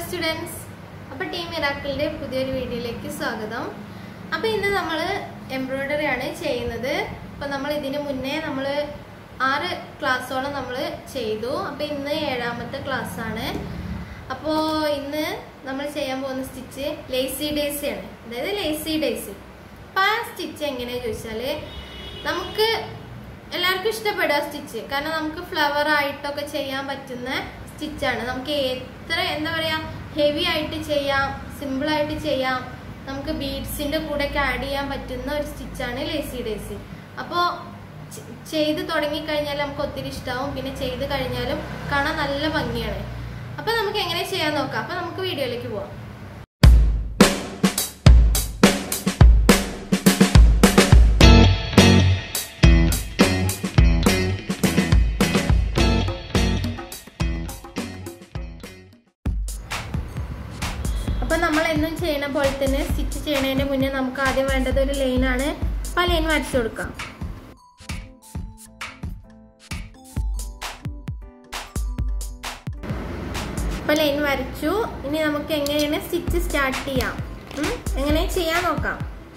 Students അപ്പോൾ team മിറാക്കിളിൻ്റെ പുതിയൊരു വീഡിയോയിലേക്ക് സ്വാഗതം അപ്പോൾ ഇന്ന് നമ്മൾ എംബ്രോയ്ഡറി ആണ് ചെയ്യുന്നത് അപ്പോൾ നമ്മൾ ഇതിന് മുന്നേ നമ്മൾ ആറ് ക്ലാസ്സോളം നമ്മൾ ചെയ്തു അപ്പോൾ ഇന്ന് ഏഴാമത്തെ ക്ലാസ് ആണ് അപ്പോൾ ഇന്ന് നമ്മൾ ചെയ്യാൻ പോകുന്ന സ്റ്റിച്ച് ലേസി ഡേസി ആണ് അതായത് ലേസി ഡേസി അപ്പോൾ ആ സ്റ്റിച്ച് എങ്ങനെയാണെന്ന് ചോദിച്ചാൽ നമുക്ക് എല്ലാവർക്കും ഇഷ്ടപ്പെടുക സ്റ്റിച്ച് കാരണം നമുക്ക് ഫ്ലവർ ആയിട്ടൊക്കെ ചെയ്യാൻ പറ്റുന്ന സ്റ്റിച്ചാണ് നമുക്ക് എത്ര എന്താ പറയാ ഹെവി ആയിട്ട് ചെയ്യാം സിമ്പിൾ ആയിട്ട് ചെയ്യാം നമുക്ക് ബീഡ്സിന്റെ കൂടെ ഒക്കെ ആഡ് ചെയ്യാൻ പറ്റുന്ന ഒരു സ്റ്റിച്ചാണ് ലേസി ഡേസി അപ്പോൾ ചെയ്ത് തുടങ്ങിക്കഴിഞ്ഞാൽ നമുക്ക് ഒത്തിരി ഇഷ്ടമാവും പിന്നെ ചെയ്ത് കഴിഞ്ഞാലും കാണാൻ നല്ല ഭംഗിയാണ് അപ്പൊ നമുക്ക് എങ്ങനെ ചെയ്യാൻ നോക്കാം അപ്പൊ നമുക്ക് വീഡിയോയിലേക്ക് പോവാം അപ്പൊ നമ്മൾ എന്നും ചെയ്യണ പോലെ തന്നെ സ്റ്റിച്ച് ചെയ്യണതിന്റെ മുന്നേ നമുക്ക് ആദ്യം വേണ്ടത് ഒരു ലൈനാണ് അപ്പൊ ആ ലൈൻ വരച്ചു കൊടുക്കാം അപ്പൊ ലൈൻ വരച്ചു ഇനി നമുക്ക് എങ്ങനെയാണ് സ്റ്റിച്ച് സ്റ്റാർട്ട് ചെയ്യാം ഉം? എങ്ങനെ ചെയ്യാൻ നോക്കാം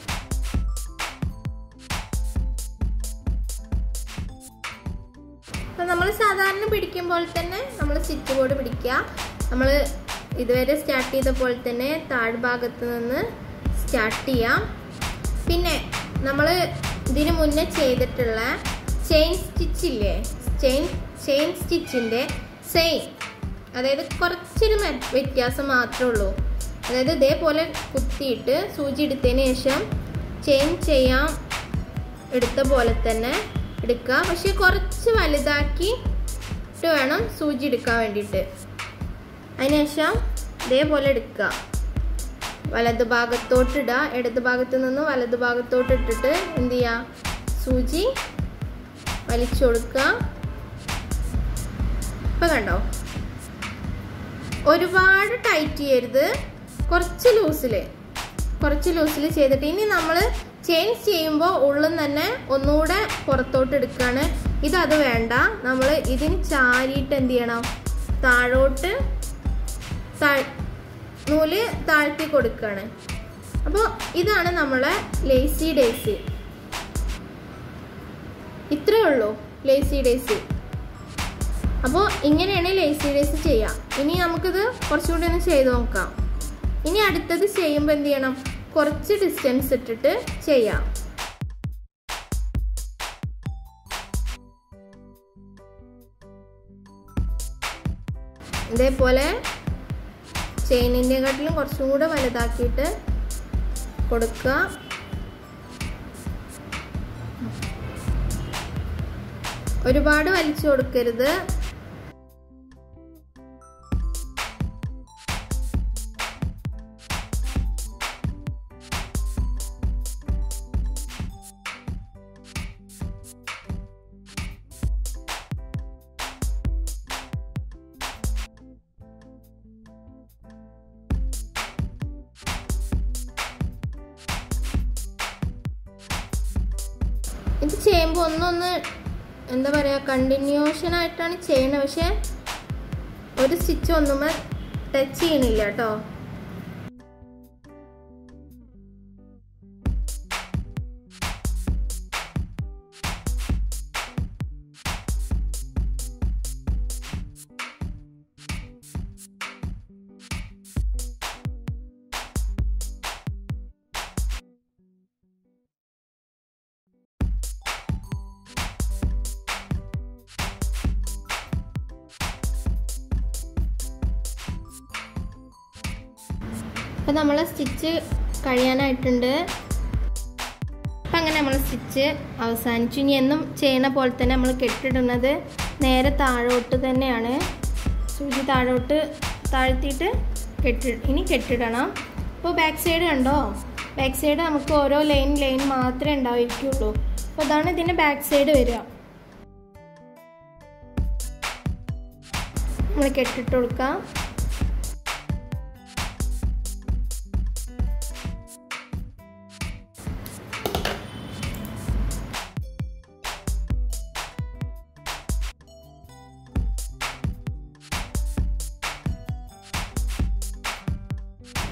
അപ്പൊ നമ്മൾ സാധാരണ പിടിക്കുമ്പോൾ തന്നെ നമ്മൾ സ്റ്റിച്ച് ബോർഡ് പിടിക്കുക നമ്മൾ ഇതുവരെ സ്റ്റാർട്ട് ചെയ്ത പോലെ തന്നെ താഴ്ഭാഗത്ത് നിന്ന് സ്റ്റാർട്ട് ചെയ്യാം പിന്നെ നമ്മൾ ഇതിന് മുന്നേ ചെയ്തിട്ടുള്ള ചെയിൻ സ്റ്റിച്ച് ഇല്ലേ ചെയിൻ ചെയിൻ സ്റ്റിച്ചിൻ്റെ സെയിം അതായത് കുറച്ചൊരു മെ- വ്യത്യാസം മാത്രമേ ഉള്ളൂ അതായത് ഇതേപോലെ കുത്തിയിട്ട് സൂചി എടുത്തതിന് ശേഷം ചെയിൻ ചെയ്യാൻ എടുത്ത പോലെ തന്നെ എടുക്കുക പക്ഷെ കുറച്ച് വലുതാക്കിയിട്ട് വേണം സൂചി എടുക്കാൻ വേണ്ടിയിട്ട് അതിനുശേഷം ഇതേപോലെ എടുക്കുക വലത് ഭാഗത്തോട്ട് ഇടുക ഇടത് ഭാഗത്ത് നിന്ന് വലത് ഭാഗത്തോട്ട് ഇട്ടിട്ട് എന്ത് ചെയ്യുക സൂചി വലിച്ചു കൊടുക്കുക ഇപ്പൊ കണ്ടോ ഒരുപാട് ടൈറ്റ് ചെയ്യരുത് കുറച്ച് ലൂസിൽ കുറച്ച് ലൂസിൽ ചെയ്തിട്ട് ഇനി നമ്മൾ ചേഞ്ച് ചെയ്യുമ്പോൾ ഉള്ളിൽ തന്നെ ഒന്നുകൂടെ പുറത്തോട്ട് എടുക്കുകയാണ് ഇതത് വേണ്ട നമ്മൾ ഇതിന് ചാരിയിട്ട് എന്ത് ചെയ്യണം താഴോട്ട് താഴ് നൂല് താഴ്ത്തി കൊടുക്കുകയാണ് അപ്പോൾ ഇതാണ് നമ്മളെ ലേസി ഡേസി ഇത്രേ ഉള്ളൂ ലേസി ഡേസി അപ്പോൾ ഇങ്ങനെയാണ് ലേസി ഡേസി ചെയ്യാം ഇനി നമുക്കിത് കുറച്ചുകൂടി ഒന്ന് ചെയ്ത് നോക്കാം ഇനി അടുത്തത് ചെയ്യുമ്പോൾ എന്ത് ചെയ്യണം കുറച്ച് ഡിസ്റ്റൻസ് ഇട്ടിട്ട് ചെയ്യാം ഇതേപോലെ ചെയിനിൻ്റെ കാട്ടിലും കുറച്ചും കൂടെ വലുതാക്കിയിട്ട് കൊടുക്കുക ഒരുപാട് വലിച്ചു കൊടുക്കരുത് ഇത് ചെയ്യുമ്പോൾ ഒന്നൊന്ന് എന്താ പറയുക കണ്ടിന്യൂഷൻ ആയിട്ടാണ് ചെയ്യണത് പക്ഷെ ഒരു സ്റ്റിച്ച് ഒന്നുമേ ടച്ച് ചെയ്യണില്ല കേട്ടോ അപ്പം നമ്മൾ സ്റ്റിച്ച് കഴിയാനായിട്ടുണ്ട് അപ്പം അങ്ങനെ നമ്മൾ സ്റ്റിച്ച് അവസാനിച്ചു ഇനി എന്നും ചെയ്യണ പോലെ തന്നെ നമ്മൾ കെട്ടിടുന്നത് നേരെ താഴോട്ട് തന്നെയാണ് സൂചി താഴോട്ട് താഴ്ത്തിയിട്ട് കെട്ടി ഇനി കെട്ടിടണം അപ്പോൾ ബാക്ക് സൈഡ് കണ്ടോ ബാക്ക് സൈഡ് നമുക്ക് ഓരോ ലൈൻ ലൈൻ മാത്രമേ ഉണ്ടായിരിക്കുള്ളൂ അപ്പോൾ അതാണ് ഇതിൻ്റെ ബാക്ക് സൈഡ് വരിക നമ്മൾ കെട്ടിട്ട് കൊടുക്കാം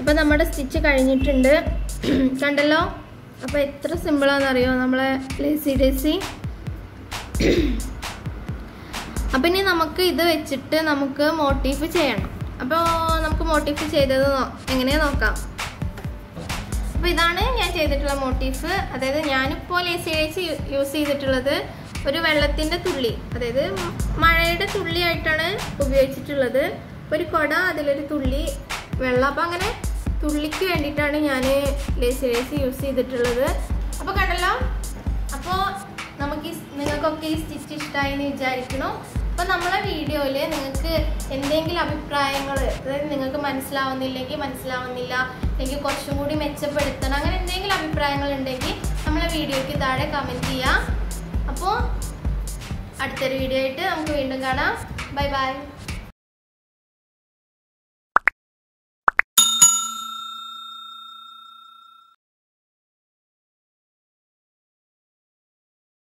അപ്പോൾ നമ്മുടെ സ്റ്റിച്ച് കഴിഞ്ഞിട്ടുണ്ട് കണ്ടല്ലോ അപ്പോൾ എത്ര സിമ്പിളാണെന്നറിയോ നമ്മളെ ലേസി ഡേസി അപ്പം ഇനി നമുക്ക് ഇത് വെച്ചിട്ട് നമുക്ക് മോട്ടീഫ് ചെയ്യണം അപ്പോൾ നമുക്ക് മോട്ടീഫ് ചെയ്തത് നോ- എങ്ങനെയാ നോക്കാം അപ്പോൾ ഇതാണ് ഞാൻ ചെയ്തിട്ടുള്ള മോട്ടീഫ് അതായത് ഞാനിപ്പോൾ ലേസി ഡേസി യൂസ് ചെയ്തിട്ടുള്ളത് ഒരു വെള്ളത്തിൻ്റെ തുള്ളി അതായത് മഴയുടെ തുള്ളിയായിട്ടാണ് ഉപയോഗിച്ചിട്ടുള്ളത് ഒരു കുട അതിലൊരു തുള്ളി വെള്ളം അപ്പോൾ അങ്ങനെ തുള്ളിക്ക് വേണ്ടിയിട്ടാണ് ഞാൻ ലേസി ലേസി യൂസ് ചെയ്തിട്ടുള്ളത് അപ്പോൾ കണ്ടല്ലോ അപ്പോൾ നമുക്ക് ഈ സ് നിങ്ങൾക്കൊക്കെ ഈ സ്റ്റിച്ച് ഇഷ്ടമായി എന്ന് വിചാരിക്കുന്നു അപ്പോൾ നമ്മളെ വീഡിയോയിൽ നിങ്ങൾക്ക് എന്തെങ്കിലും അഭിപ്രായങ്ങൾ അതായത് നിങ്ങൾക്ക് മനസ്സിലാവുന്നില്ലെങ്കിൽ മനസ്സിലാവുന്നില്ല അല്ലെങ്കിൽ കുറച്ചും കൂടി മെച്ചപ്പെടുത്തണം അങ്ങനെ എന്തെങ്കിലും അഭിപ്രായങ്ങൾ ഉണ്ടെങ്കിൽ നമ്മളെ വീഡിയോയ്ക്ക് താഴെ കമൻറ്റ് ചെയ്യാം അപ്പോൾ അടുത്തൊരു വീഡിയോ ആയിട്ട് നമുക്ക് വീണ്ടും കാണാം ബൈ ബൈ